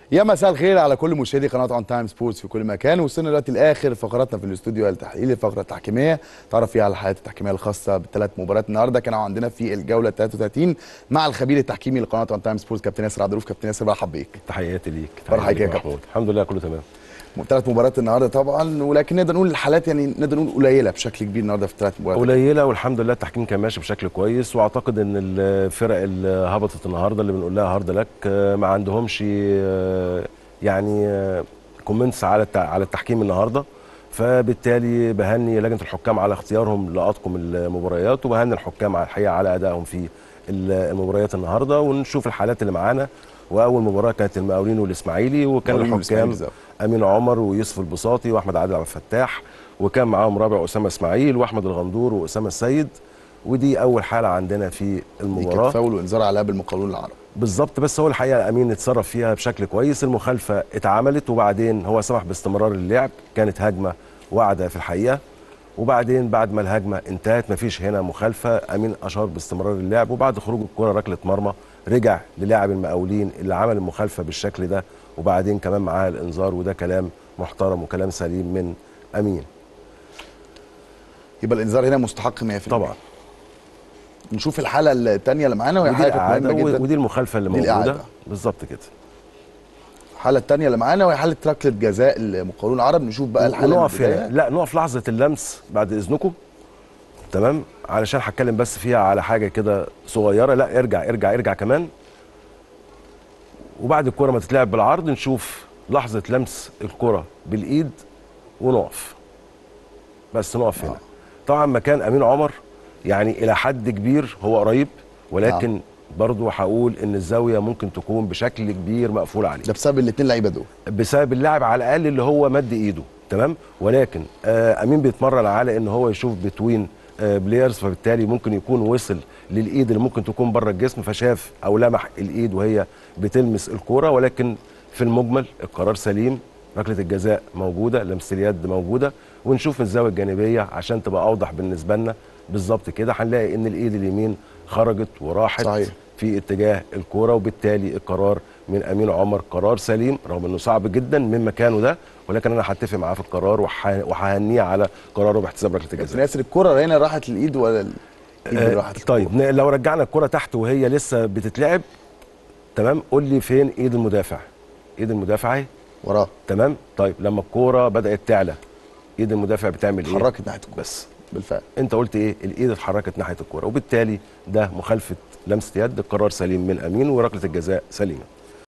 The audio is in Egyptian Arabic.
يا مساء الخير على كل مشاهدي قناه اون تايم سبورتس في كل مكان وصلنا دلوقتي لاخر فقراتنا في الاستوديو التحليلي الفقره التحكيميه تعرف فيها على الحالات التحكيميه الخاصه بالثلاث مباريات النهارده كانوا عندنا في الجوله 33 مع الخبير التحكيمي لقناه اون تايم سبورتس كابتن ياسر عبد الرؤوف كابتن ياسر برحب بيك تحياتي ليك مرحبا تحياتي يا ليك كابتن. محمود. الحمد لله كله تمام ثلاث مباريات النهارده طبعا ولكن نقدر نقول الحالات يعني نقدر نقول قليله بشكل كبير النهارده في الثلاث مباريات قليله والحمد لله التحكيم كان ماشي بشكل كويس واعتقد ان الفرق اللي هبطت النهارده اللي بنقول لها هارد لك آه، ما عندهمش آه، يعني كومنتس على التع- على التحكيم النهارده فبالتالي بهني لجنه الحكام على اختيارهم لاطقم المباريات وبهني الحكام على الحقيقه على ادائهم في ال- المباريات النهارده ونشوف الحالات اللي معانا واول مباراه كانت المقاولين والاسماعيلي وكان المقاولين الحكام والإسماعيلي امين عمر ويوسف البساطي واحمد عادل عبد الفتاح وكان معاهم رابع اسامه اسماعيل واحمد الغندور واسامه السيد ودي اول حاله عندنا في دي كانت المباراه فاول وانذار على لاعب المقاولون العرب بالظبط بس هو الحقيقه امين اتصرف فيها بشكل كويس المخالفه اتعملت وبعدين هو سمح باستمرار اللعب كانت هجمه واعده في الحقيقه وبعدين بعد ما الهجمه انتهت مفيش هنا مخالفه امين اشار باستمرار اللعب وبعد خروج الكره ركله مرمى رجع للاعب المقاولين اللي عمل المخالفه بالشكل ده وبعدين كمان معاه الانذار وده كلام محترم وكلام سليم من امين يبقى الانذار هنا مستحق 100% طبعا نشوف الحاله الثانيه اللي معانا وهي ودي حاله كانت الاعاده مهمه جدا ودي المخالفه اللي دي موجوده الإعادة. بالظبط كده الحاله الثانيه اللي معانا وهي حاله ركله جزاء المقاولون العرب نشوف بقى الحاله ونقف من هنا البداية. لا نقف لحظه اللمس بعد اذنكم تمام علشان هتكلم بس فيها على حاجه كده صغيره لا ارجع ارجع ارجع كمان وبعد الكره ما تتلعب بالعرض نشوف لحظه لمس الكره بالايد ونقف بس نقف هنا آه. طبعا مكان امين عمر يعني الى حد كبير هو قريب ولكن نعم. برضه هقول ان الزاويه ممكن تكون بشكل كبير مقفول عليه ده بسبب الاثنين لعيبه دول بسبب اللاعب على الاقل اللي هو مد ايده تمام ولكن آه امين بيتمرن على ان هو يشوف بتوين آه بلايرز فبالتالي ممكن يكون وصل للايد اللي ممكن تكون بره الجسم فشاف او لمح الايد وهي بتلمس الكوره ولكن في المجمل القرار سليم ركله الجزاء موجوده لمس اليد موجوده ونشوف من الزاويه الجانبيه عشان تبقى اوضح بالنسبه لنا بالظبط كده هنلاقي ان الايد اليمين خرجت وراحت صحيح. في اتجاه الكوره وبالتالي القرار من امين عمر قرار سليم رغم انه صعب جدا من مكانه ده ولكن انا هتفق معاه في القرار وح- وههنيه على قراره باحتساب ركله كابتن الجزاء ياسر الكره هنا راحت للايد ولا الايد اللي آه راحت طيب ن- لو رجعنا الكره تحت وهي لسه بتتلعب تمام قول لي فين ايد المدافع ايد المدافع اهي وراه تمام طيب لما الكوره بدات تعلى ايد المدافع بتعمل ايه اتحركت ناحيه الكوره بس بالفعل انت قلت ايه الايد اتحركت ناحيه الكوره وبالتالي ده مخالفه لمسه يد القرار سليم من امين وركله الجزاء سليمه